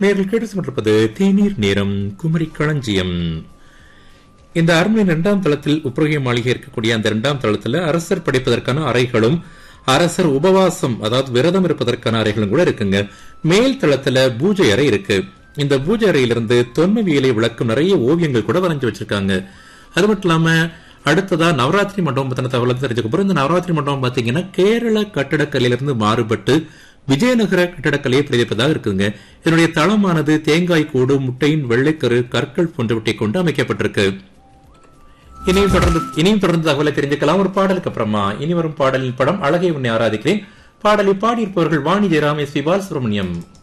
நேரில் கேட்டு கொண்டிருப்பது தேநீர் நேரம் குமரி களஞ்சியம் இந்த அரண்மனை இரண்டாம் தளத்தில் உப்ரகிய மாளிகை இருக்கக்கூடிய அந்த இரண்டாம் தளத்துல அரசர் படிப்பதற்கான அறைகளும் அரசர் உபவாசம் அதாவது விரதம் இருப்பதற்கான அறைகளும் கூட இருக்குங்க மேல் தளத்துல பூஜை அறை இருக்கு இந்த பூஜை அறையிலிருந்து தொன்மவியலை விளக்கும் நிறைய ஓவியங்கள் கூட வரைஞ்சு வச்சிருக்காங்க அது மட்டும் இல்லாம அடுத்ததா நவராத்திரி மண்டபம் பத்தின தகவலை தெரிஞ்சுக்க போறோம் இந்த நவராத்திரி மண்டபம் பாத்தீங்கன்னா கேரள கட்டடக்கலையிலிருந்து மாறுபட்டு விஜயநகர கட்டடக்கலையை பிரதிப்பதாக இருக்குங்க இதனுடைய தளமானது தேங்காய் கூடு முட்டையின் வெள்ளைக்கரு கற்கள் போன்றவற்றை கொண்டு அமைக்கப்பட்டிருக்கு இனியும் தொடர்ந்து இனியும் தொடர்ந்து தகவலை தெரிஞ்சுக்கலாம் ஒரு பாடலுக்கு அப்புறமா இனி வரும் பாடலின் படம் அழகை உன்னை ஆராதிக்கிறேன் பாடலை பாடியிருப்பவர்கள் வாணி ஜெயராம் எஸ் பி பாலசுப்ரமணியம்